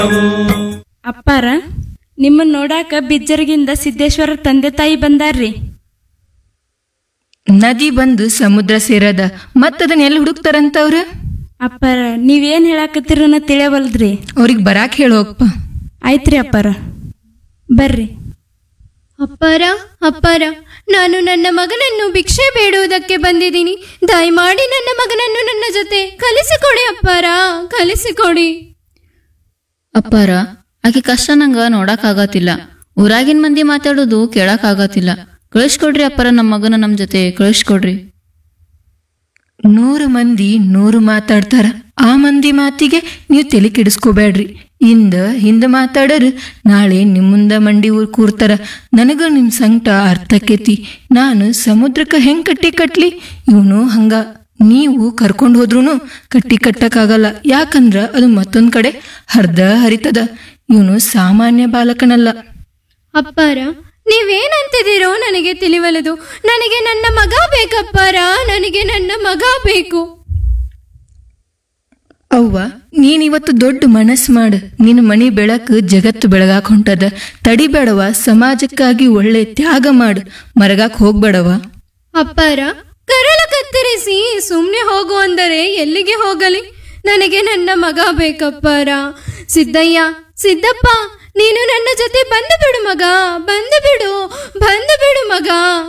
ಅಪ್ಪಾರ ನಿಮ್ಮನ್ನ ನೋಡಾಕ ಬಿಜ್ಜರ್ಗಿಂದ ಸಿದ್ದೇಶ್ವರ ತಂದೆ ತಾಯಿ ಬಂದಾರ್ರಿ ನದಿ ಬಂದು ಸಮುದ್ರ ಸೇರದ ಮತ್ತದನ್ನ ಎಲ್ಲಿ ಹುಡುಕ್ತಾರಂತವ್ರ ಅಪ್ಪಾರ ನೀವೇನ್ ಹೇಳಾಕತ್ತೀರನ್ನ ತಿಳಿಯವಲ್ದ್ರಿ ಅವ್ರಿಗೆ ಬರಾಕ್ ಹೇಳೋಪ್ಪ ಆಯ್ತ್ರಿ ಅಪ್ಪಾರ ಬರ್ರಿ ಅಪ್ಪಾರ ಅಪ್ಪಾರ ನಾನು ನನ್ನ ಮಗನನ್ನು ಭಿಕ್ಷೆ ಬೇಡುವುದಕ್ಕೆ ಬಂದಿದ್ದೀನಿ ದಯಮಾಡಿ ನನ್ನ ಮಗನನ್ನು ನನ್ನ ಜೊತೆ ಕಲಿಸಿಕೊಡಿ ಅಪ್ಪಾರ ಕಲಿಸಿಕೊಡಿ ಅಪ್ಪಾರ ಆಕೆ ಕಷ್ಟ ನಂಗ ನೋಡಕ್ ಆಗತ್ತಿಲ್ಲ ಊರಾಗಿನ ಮಂದಿ ಮಾತಾಡೋದು ಕೇಳಕ್ ಆಗತ್ತಿಲ್ಲ ಕಳಿಸ್ಕೊಡ್ರಿ ಅಪ್ಪಾರ ನಮ್ಮ ಮಗನ ನಮ್ ಜೊತೆ ಕಳಿಸ್ಕೊಡ್ರಿ ನೂರು ಮಂದಿ ನೂರು ಮಾತಾಡ್ತಾರ ಆ ಮಂದಿ ಮಾತಿಗೆ ನೀವು ತಲೆ ಕೆಡಿಸ್ಕೋಬೇಡ್ರಿ ಇಂದ ಹಿಂದ ಮಾತಾಡರ್ ನಾಳೆ ನಿಮ್ಮುಂದ ಮಂಡಿ ಊರ್ ಕೂರ್ತಾರ ನನಗ ನಿಮ್ ಸಂಕಟ ಅರ್ಥಕ್ಕೇತಿ ನಾನು ಸಮುದ್ರಕ್ಕೆ ಹೆಂಗ್ ಕಟ್ಟಿ ಕಟ್ಲಿ ಇವನು ಹಂಗ ನೀವು ಕರ್ಕೊಂಡು ಹೋದ್ರೂ ಕಟ್ಟಿ ಕಟ್ಟಕ್ಕಾಗಲ್ಲ ಯಾಕಂದ್ರ ಅದು ಮತ್ತೊಂದ್ ಕಡೆ ಹರ್ದ ಹರಿತದ ಇವನು ಸಾಮಾನ್ಯ ಬಾಲಕನಲ್ಲ ಅಪ್ಪಾರ ನೀವೇನಂತಿದ್ದೀರೋ ನನಗೆ ತಿಳಿವಲದು ನನಗೆ ನನ್ನ ಮಗ ಬೇಕಪ್ಪಾರ ನನಗೆ ನನ್ನ ಮಗ ಬೇಕು ಅವ್ವ ನೀನಿವತ್ತು ದೊಡ್ಡ ಮನಸ್ಸು ಮಾಡು ನಿನ್ನ ಮನಿ ಬೆಳಕು ಜಗತ್ತು ಬೆಳಗಾಕ್ ಹೊಂಟದ ತಡಿಬೇಡವ ಸಮಾಜಕ್ಕಾಗಿ ಒಳ್ಳೆ ತ್ಯಾಗ ಮಾಡು ಮರಗಾಕ್ ಹೋಗ್ಬೇಡವ ಅಪ್ಪಾರ ಕರಳ ಕತ್ತರಿಸಿ ಸುಮ್ಮನೆ ಹೋಗು ಅಂದರೆ ಎಲ್ಲಿಗೆ ಹೋಗಲಿ ನನಗೆ ನನ್ನ ಮಗ ಬೇಕಪ್ಪಾರ ಸಿದ್ದಯ್ಯ ಸಿದ್ದಪ್ಪ ನೀನು ನನ್ನ ಜೊತೆ ಬಂದು ಬಿಡು ಮಗ ಬಂದು ಬಿಡು ಬಂದು ಬಿಡು ಮಗ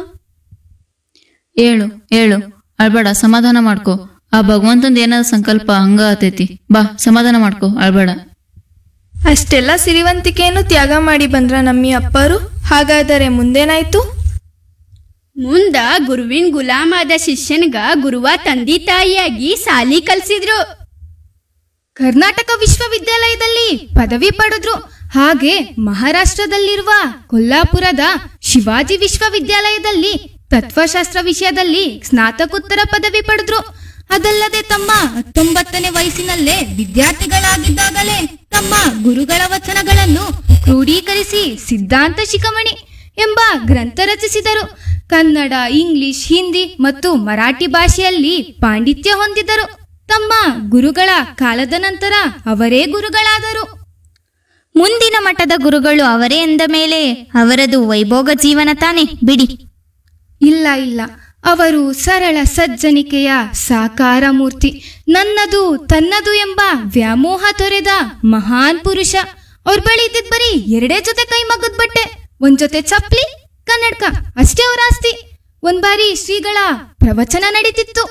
ಏಳು ಏಳು ಅಳ್ಬೇಡ ಸಮಾಧಾನ ಮಾಡ್ಕೋ ಆ ಭಗವಂತಂದ ಏನಾದ ಸಂಕಲ್ಪ ಹಂಗ ಆತೈತಿ ಬಾ ಸಮಾಧಾನ ಮಾಡ್ಕೋ ಅಳ್ಬೇಡ ಅಷ್ಟೆಲ್ಲ ಸಿರಿವಂತಿಕೆಯನ್ನು ತ್ಯಾಗ ಮಾಡಿ ಬಂದ್ರ ನಮ್ಮಿ ಅಪ್ಪರು ಹಾಗಾದರೆ ಮುಂದೇನಾಯ್ತು ಮುಂದ ಗುರುವಿನ ಗುಲಾಮಾದ ಶಿಷ್ಯನ್ಗ ಗುರುವ ತಂದಿ ತಾಯಿಯಾಗಿ ಸಾಲಿ ಕಲ್ಸಿದ್ರು ಕರ್ನಾಟಕ ವಿಶ್ವವಿದ್ಯಾಲಯದಲ್ಲಿ ಪದವಿ ಪಡೆದ್ರು ಹಾಗೆ ಮಹಾರಾಷ್ಟ್ರದಲ್ಲಿರುವ ಕೊಲ್ಲಾಪುರದ ಶಿವಾಜಿ ವಿಶ್ವವಿದ್ಯಾಲಯದಲ್ಲಿ ತತ್ವಶಾಸ್ತ್ರ ವಿಷಯದಲ್ಲಿ ಸ್ನಾತಕೋತ್ತರ ಪದವಿ ಪಡೆದ್ರು ಅದಲ್ಲದೆ ತಮ್ಮ ಹತ್ತೊಂಬತ್ತನೇ ವಯಸ್ಸಿನಲ್ಲೇ ವಿದ್ಯಾರ್ಥಿಗಳಾಗಿದ್ದಾಗಲೇ ತಮ್ಮ ಗುರುಗಳ ವಚನಗಳನ್ನು ಕ್ರೋಢೀಕರಿಸಿ ಸಿದ್ಧಾಂತ ಶಿಖಮಣಿ ಎಂಬ ಗ್ರಂಥ ರಚಿಸಿದರು ಕನ್ನಡ ಇಂಗ್ಲಿಷ್ ಹಿಂದಿ ಮತ್ತು ಮರಾಠಿ ಭಾಷೆಯಲ್ಲಿ ಪಾಂಡಿತ್ಯ ಹೊಂದಿದರು ತಮ್ಮ ಗುರುಗಳ ಕಾಲದ ನಂತರ ಅವರೇ ಗುರುಗಳಾದರು ಮುಂದಿನ ಮಠದ ಗುರುಗಳು ಅವರೇ ಎಂದ ಮೇಲೆ ಅವರದು ವೈಭೋಗ ಜೀವನ ತಾನೆ ಬಿಡಿ ಇಲ್ಲ ಇಲ್ಲ ಅವರು ಸರಳ ಸಜ್ಜನಿಕೆಯ ಸಾಕಾರ ಮೂರ್ತಿ ನನ್ನದು ತನ್ನದು ಎಂಬ ವ್ಯಾಮೋಹ ತೊರೆದ ಮಹಾನ್ ಪುರುಷ ಅವ್ರ ಬಳಿ ಇದ್ದಿದ್ ಬರೀ ಎರಡೇ ಜೊತೆ ಕೈ ಮಗ್ಗದ ಬಟ್ಟೆ ಒಂದ್ ಜೊತೆ ಚಪ್ಲಿ ಕನ್ನಡಕ ಅಷ್ಟೇ ಅವ್ರ ಆಸ್ತಿ ಒಂದ್ ಬಾರಿ ಶ್ರೀಗಳ ಪ್ರವಚನ ನಡೀತಿತ್ತು